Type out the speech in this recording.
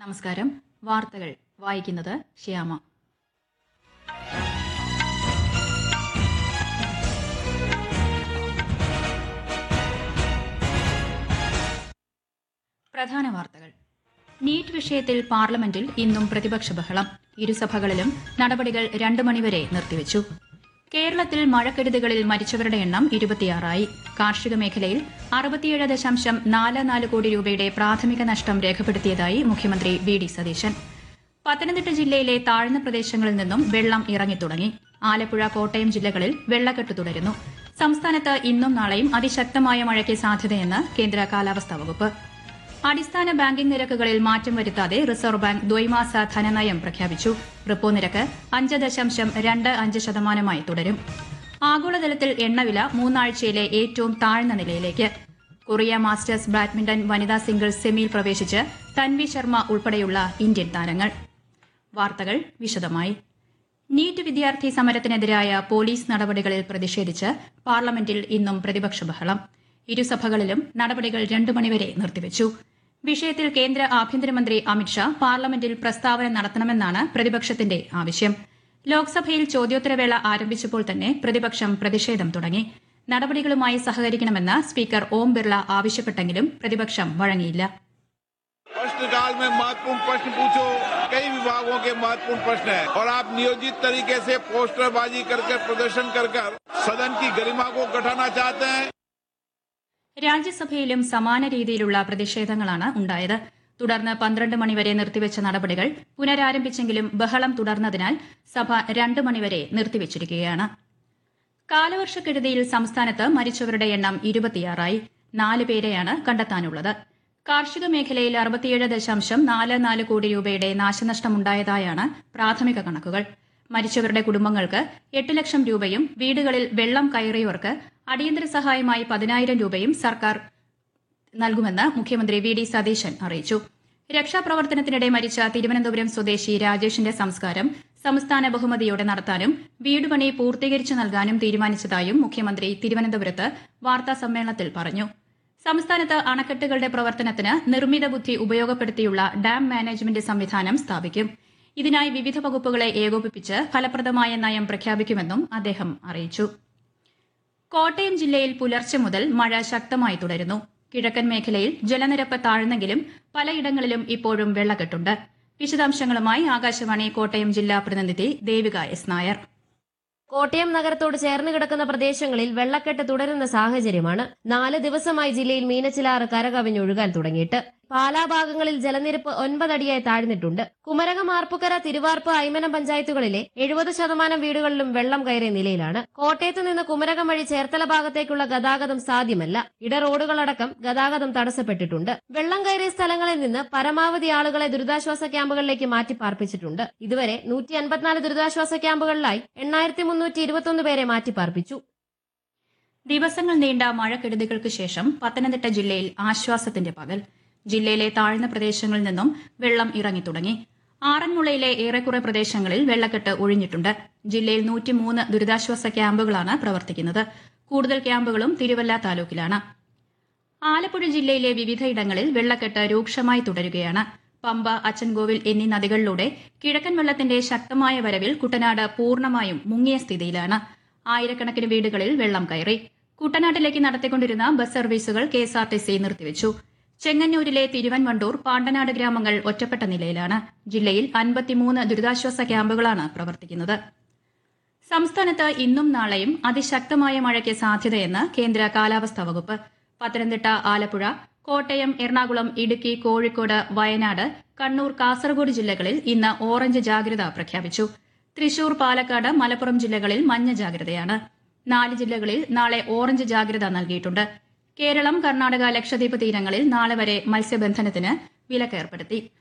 നമസ്കാരം വാർത്തകൾ വായിക്കുന്നത് ശ്യാമ പ്രധാന വാർത്തകൾ നീറ്റ് വിഷയത്തിൽ പാർലമെന്റിൽ ഇന്നും പ്രതിപക്ഷ ബഹളം ഇരുസഭകളിലും നടപടികൾ രണ്ട് മണിവരെ നിർത്തിവച്ചു കേരളത്തിൽ മഴക്കെടുതികളിൽ മരിച്ചവരുടെ എണ്ണം ഇരുപത്തിയാറായി കാർഷിക മേഖലയിൽ അറുപത്തിയേഴ് ദശാംശം നാല് നാല് കോടി രൂപയുടെ പ്രാഥമിക നഷ്ടം രേഖപ്പെടുത്തിയതായി മുഖ്യമന്ത്രി വി ഡി സതീശൻ പത്തനംതിട്ട ജില്ലയിലെ താഴ്ന്ന പ്രദേശങ്ങളിൽ നിന്നും വെള്ളം ഇറങ്ങിത്തുടങ്ങി ആലപ്പുഴ കോട്ടയം ജില്ലകളിൽ വെള്ളക്കെട്ട് തുടരുന്നു സംസ്ഥാനത്ത് ഇന്നും നാളെയും അതിശക്തമായ മഴയ്ക്ക് സാധ്യതയെന്ന് കേന്ദ്ര കാലാവസ്ഥാ വകുപ്പ് അടിസ്ഥാന ബാങ്കിംഗ് നിരക്കുകളിൽ മാറ്റം വരുത്താതെ റിസർവ് ബാങ്ക് ദ്വൈമാസ ധനനയം പ്രഖ്യാപിച്ചു റിപ്പോ നിരക്ക് അഞ്ച് ദശാംശം രണ്ട് അഞ്ച് ശതമാനമായി തുടരും ആഗോളതലത്തിൽ എണ്ണവില മൂന്നാഴ്ചയിലെ ഏറ്റവും താഴ്ന്ന നിലയിലേക്ക് കൊറിയ മാസ്റ്റേഴ്സ് ബാഡ്മിന്റൺ വനിതാ സിംഗിൾസ് സെമിയിൽ പ്രവേശിച്ച് തൻവി ശർമ്മ ഉൾപ്പെടെയുള്ള ഇന്ത്യൻ താരങ്ങൾ വാർത്തകൾ വിശദമായി നീറ്റ് വിദ്യാർത്ഥി സമരത്തിനെതിരായ പോലീസ് നടപടികളിൽ പ്രതിഷേധിച്ച് പാർലമെന്റിൽ ഇന്നും പ്രതിപക്ഷ ബഹളം ഇരുസഭകളിലും നടപടികൾ രണ്ടു മണിവരെ നിർത്തിവച്ചു വിഷയത്തിൽ കേന്ദ്ര ആഭ്യന്തരമന്ത്രി അമിത്ഷാ പാർലമെന്റിൽ പ്രസ്താവന നടത്തണമെന്നാണ് പ്രതിപക്ഷത്തിന്റെ ആവശ്യം ലോക്സഭയിൽ ചോദ്യോത്തരവേള ആരംഭിച്ചപ്പോൾ തന്നെ പ്രതിപക്ഷം പ്രതിഷേധം തുടങ്ങി നടപടികളുമായി സഹകരിക്കണമെന്ന് സ്പീക്കർ ഓം ബിർള ആവശ്യപ്പെട്ടെങ്കിലും പ്രതിപക്ഷം വഴങ്ങിയില്ല प्रश्नकाल में महत्वपूर्ण प्रश्न पूछो कई विभागों के महत्वपूर्ण प्रश्न है और आप नियोजित तरीके से पोस्टरबाजी करके प्रदर्शन कर कर सदन की गरिमा को घटाना चाहते हैं രാജ്യസഭയിലും സമാന രീതിയിലുള്ള പ്രതിഷേധങ്ങളാണ് ഉണ്ടായത് തുടർന്ന് പന്ത്രണ്ട് മണിവരെ നിർത്തിവച്ച നടപടികൾ പുനരാരംഭിച്ചെങ്കിലും ബഹളം തുടർന്നതിനാൽ സഭ രണ്ട് മണിവരെ നിർത്തിവച്ചിരിക്കുകയാണ് കാലവർഷക്കെടുതിയിൽ സംസ്ഥാനത്ത് മരിച്ചവരുടെ എണ്ണം ഇരുപത്തിയാറായി നാല് പേരെയാണ് കണ്ടെത്താനുള്ളത് കാർഷിക മേഖലയിൽ അറുപത്തിയേഴ് ദശാംശം നാല് നാല് കോടി രൂപയുടെ നാശനഷ്ടമുണ്ടായതായാണ് പ്രാഥമിക കണക്കുകൾ മരിച്ചവരുടെ കുടുംബങ്ങൾക്ക് എട്ട് ലക്ഷം രൂപയും വീടുകളിൽ വെള്ളം കയറിയവർക്ക് അടിയന്തര സഹായമായി പതിനായിരം രൂപയും സർക്കാർ നൽകുമെന്ന് മുഖ്യമന്ത്രി വി ഡി സതീശൻ അറിയിച്ചു രക്ഷാപ്രവർത്തനത്തിനിടെ മരിച്ച തിരുവനന്തപുരം സ്വദേശി രാജേഷിന്റെ സംസ്കാരം സംസ്ഥാന ബഹുമതിയോടെ നടത്താനും വീടുപണി പൂർത്തീകരിച്ചു നൽകാനും തീരുമാനിച്ചതായും മുഖ്യമന്ത്രി തിരുവനന്തപുരത്ത് വാർത്താ സമ്മേളനത്തിൽ പറഞ്ഞു സംസ്ഥാനത്ത് അണക്കെട്ടുകളുടെ പ്രവർത്തനത്തിന് നിർമ്മിത ബുദ്ധി ഉപയോഗപ്പെടുത്തിയുള്ള ഡാം മാനേജ്മെന്റ് സംവിധാനം സ്ഥാപിക്കും ഇതിനായി വിവിധ വകുപ്പുകളെ ഏകോപിപ്പിച്ച് ഫലപ്രദമായ നയം പ്രഖ്യാപിക്കുമെന്നും അദ്ദേഹം അറിയിച്ചു കോട്ടയം ജില്ലയിൽ പുലർച്ചെ മുതൽ മഴ ശക്തമായി തുടരുന്നു കിഴക്കൻ മേഖലയിൽ ജലനിരപ്പ് താഴ്ന്നെങ്കിലും പലയിടങ്ങളിലും ഇപ്പോഴും വെള്ളക്കെട്ടുണ്ട് വിശദാംശങ്ങളുമായി ആകാശവാണി കോട്ടയം ജില്ലാ പ്രതിനിധി ദേവിക എസ് നായർ കോട്ടയം നഗരത്തോട് ചേർന്ന് കിടക്കുന്ന പ്രദേശങ്ങളിൽ വെള്ളക്കെട്ട് തുടരുന്ന സാഹചര്യമാണ് നാല് ദിവസമായി ജില്ലയിൽ മീനച്ചിലാറ് കരകവിഞ്ഞൊഴുകാൻ തുടങ്ങിയിട്ട് പാലാ ഭാഗങ്ങളിൽ ജലനിരപ്പ് ഒൻപതടിയായി താഴ്ന്നിട്ടുണ്ട് കുമരകം ആർപ്പുക്കര തിരുവാർപ്പ് ഐമനം പഞ്ചായത്തുകളിലെ എഴുപത് ശതമാനം വീടുകളിലും വെള്ളം കയറിയ നിലയിലാണ് കോട്ടയത്ത് നിന്ന് കുമരകം വഴി ചേർത്തല ഭാഗത്തേക്കുള്ള ഗതാഗതം സാധ്യമല്ല ഇട റോഡുകളടക്കം ഗതാഗതം തടസ്സപ്പെട്ടിട്ടുണ്ട് വെള്ളം കയറിയ സ്ഥലങ്ങളിൽ നിന്ന് പരമാവധി ആളുകളെ ദുരിതാശ്വാസ ക്യാമ്പുകളിലേക്ക് മാറ്റി പാർപ്പിച്ചിട്ടുണ്ട് ഇതുവരെ നൂറ്റി അൻപത്തിനാല് ദുരിതാശ്വാസ ക്യാമ്പുകളിലായി എണ്ണായിരത്തി മുന്നൂറ്റി ഇരുപത്തൊന്ന് പേരെ മാറ്റി പാർപ്പിച്ചു ദിവസങ്ങൾ നീണ്ട മഴക്കെടുതികൾക്ക് ശേഷം പത്തനംതിട്ട ജില്ലയിൽ ആശ്വാസത്തിന്റെ പകൽ ജില്ലയിലെ താഴ്ന്ന പ്രദേശങ്ങളിൽ നിന്നും വെള്ളം ഇറങ്ങിത്തുടങ്ങി ആറന്മുളയിലെ ഏറെക്കുറെ പ്രദേശങ്ങളിൽ വെള്ളക്കെട്ട് ഒഴിഞ്ഞിട്ടുണ്ട് ജില്ലയിൽ നൂറ്റിമൂന്ന് ദുരിതാശ്വാസ ക്യാമ്പുകളാണ് പ്രവർത്തിക്കുന്നത് കൂടുതൽ ക്യാമ്പുകളും തിരുവല്ല താലൂക്കിലാണ് ആലപ്പുഴ ജില്ലയിലെ വിവിധയിടങ്ങളിൽ വെള്ളക്കെട്ട് രൂക്ഷമായി തുടരുകയാണ് പമ്പ അച്ചൻകോവിൽ എന്നീ നദികളിലൂടെ കിഴക്കൻ വെള്ളത്തിന്റെ ശക്തമായ വരവിൽ കുട്ടനാട് പൂർണ്ണമായും മുങ്ങിയ സ്ഥിതിയിലാണ് ആയിരക്കണക്കിന് വീടുകളിൽ വെള്ളം കയറി കുട്ടനാട്ടിലേക്ക് നടത്തിക്കൊണ്ടിരുന്ന ബസ് സർവീസുകൾ കെഎസ്ആർടിസി നിർത്തിവച്ചു ചെങ്ങന്നൂരിലെ തിരുവൻവണ്ടൂർ പാണ്ടനാട് ഗ്രാമങ്ങൾ ഒറ്റപ്പെട്ട നിലയിലാണ് ജില്ലയിൽ അൻപത്തിമൂന്ന് ദുരിതാശ്വാസ ക്യാമ്പുകളാണ് പ്രവർത്തിക്കുന്നത് സംസ്ഥാനത്ത് ഇന്നും നാളെയും അതിശക്തമായ മഴയ്ക്ക് സാധ്യതയെന്ന് കേന്ദ്ര കാലാവസ്ഥാ വകുപ്പ് പത്തനംതിട്ട ആലപ്പുഴ കോട്ടയം എറണാകുളം ഇടുക്കി കോഴിക്കോട് വയനാട് കണ്ണൂർ കാസർഗോഡ് ജില്ലകളിൽ ഇന്ന് ഓറഞ്ച് ജാഗ്രത പ്രഖ്യാപിച്ചു തൃശൂർ പാലക്കാട് മലപ്പുറം ജില്ലകളിൽ മഞ്ഞ ജാഗ്രതയാണ് നാല് ജില്ലകളിൽ നാളെ ഓറഞ്ച് ജാഗ്രത നൽകിയിട്ടുണ്ട് കേരളം കർണാടക ലക്ഷദ്വീപ് തീരങ്ങളിൽ നാളെ വരെ മത്സ്യബന്ധനത്തിന് വിലക്കേർപ്പെടുത്തി